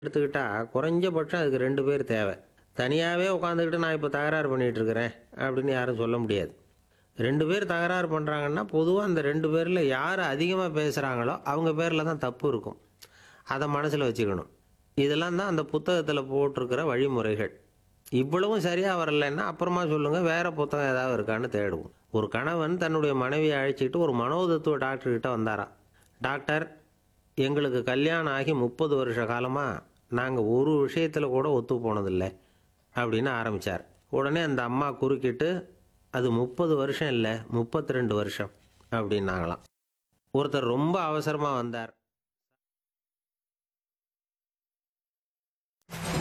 எடுத்துக்கிட்டா குறைஞ்சபட்சம் அதுக்கு ரெண்டு பேர் தேவை தனியாகவே உட்காந்துக்கிட்டு நான் இப்போ தகராறு பண்ணிகிட்டு இருக்கிறேன் அப்படின்னு யாரும் சொல்ல முடியாது ரெண்டு பேர் தகராறு பண்ணுறாங்கன்னா பொதுவாக அந்த ரெண்டு பேரில் யார் அதிகமாக பேசுகிறாங்களோ அவங்க பேரில் தான் தப்பு இருக்கும் அதை மனசில் வச்சுக்கணும் இதெல்லாம் தான் அந்த புத்தகத்தில் போட்டிருக்கிற வழிமுறைகள் இவ்வளவும் சரியாக வரலைன்னா அப்புறமா சொல்லுங்கள் வேறு புத்தகம் ஏதாவது இருக்கான்னு தேடுவோம் ஒரு கணவன் தன்னுடைய மனைவியை அழைச்சிக்கிட்டு ஒரு மனோதத்துவ டாக்டர்கிட்ட வந்தாராம் டாக்டர் எங்களுக்கு கல்யாணம் ஆகி முப்பது வருஷ காலமாக நாங்கள் ஒரு விஷயத்தில் கூட ஒத்து போனதில்லை அப்படின்னு ஆரம்பித்தார் உடனே அந்த அம்மா குறுக்கிட்டு அது முப்பது வருஷம் இல்லை முப்பத்தி ரெண்டு வருஷம் அப்படின்னாங்களாம் ஒருத்தர் ரொம்ப அவசரமாக வந்தார்